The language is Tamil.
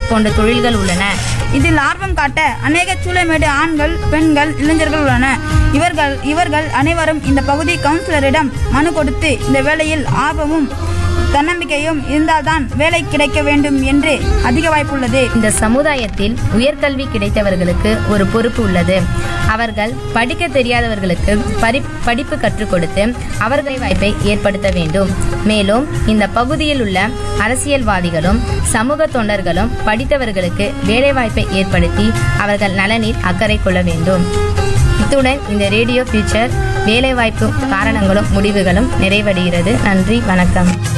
போன்ற தொழில்கள் உள்ளன இதில் ஆர்வம் காட்ட அநேக சூளைமேடு ஆண்கள் பெண்கள் இளைஞர்கள் உள்ளனர் இவர்கள் இவர்கள் அனைவரும் இந்த பகுதி கவுன்சிலரிடம் மனு கொடுத்து இந்த வேலையில் ஆர்வமும் தன்னம்பிக்கையும் இருந்தால்தான் வேலை கிடைக்க வேண்டும் என்று அதிக வாய்ப்புள்ளது இந்த சமுதாயத்தில் உயர்கல்வி கிடைத்தவர்களுக்கு ஒரு பொறுப்பு உள்ளது அவர்கள் படிக்க தெரியாதவர்களுக்கு பரி படிப்பு கற்றுக் கொடுத்து அவர்களை வாய்ப்பை ஏற்படுத்த வேண்டும் மேலும் இந்த பகுதியில் உள்ள அரசியல்வாதிகளும் சமூக தொண்டர்களும் படித்தவர்களுக்கு வேலைவாய்ப்பை ஏற்படுத்தி அவர்கள் நலனில் அக்கறை கொள்ள வேண்டும் இத்துடன் இந்த ரேடியோ ஃபியூச்சர் வேலைவாய்ப்பு காரணங்களும் முடிவுகளும் நிறைவடைகிறது நன்றி வணக்கம்